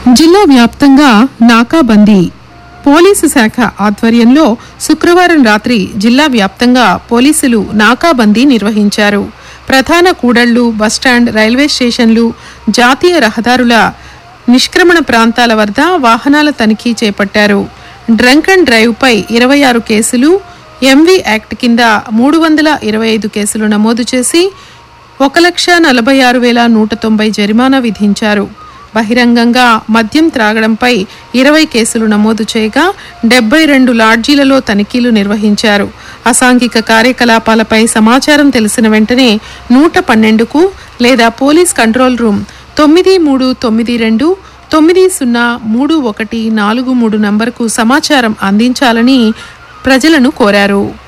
జిల్లా వ్యాప్తంగా నాకాబందీ పోలీసు శాఖ ఆధ్వర్యంలో శుక్రవారం రాత్రి జిల్లా వ్యాప్తంగా పోలీసులు నాకాబందీ నిర్వహించారు ప్రధాన కూడళ్లు బస్టాండ్ రైల్వే స్టేషన్లు జాతీయ రహదారుల నిష్క్రమణ ప్రాంతాల వద్ద వాహనాల తనిఖీ చేపట్టారు డ్రంక్ అండ్ డ్రైవ్పై ఇరవై ఆరు కేసులు ఎంవి యాక్ట్ కింద మూడు వందల ఇరవై ఐదు కేసులు నమోదు చేసి ఒక లక్ష నలభై ఆరు వేల నూట తొంభై జరిమానా విధించారు బహిరంగంగా మద్యం త్రాగడంపై ఇరవై కేసులు నమోదు చేయగా డెబ్బై రెండు లాడ్జీలలో తనిఖీలు నిర్వహించారు అసాంఘిక కార్యకలాపాలపై సమాచారం తెలిసిన వెంటనే నూట పన్నెండుకు లేదా పోలీస్ కంట్రోల్ రూమ్ తొమ్మిది మూడు తొమ్మిది రెండు తొమ్మిది సున్నా మూడు ఒకటి నాలుగు మూడు నంబర్కు సమాచారం అందించాలని ప్రజలను కోరారు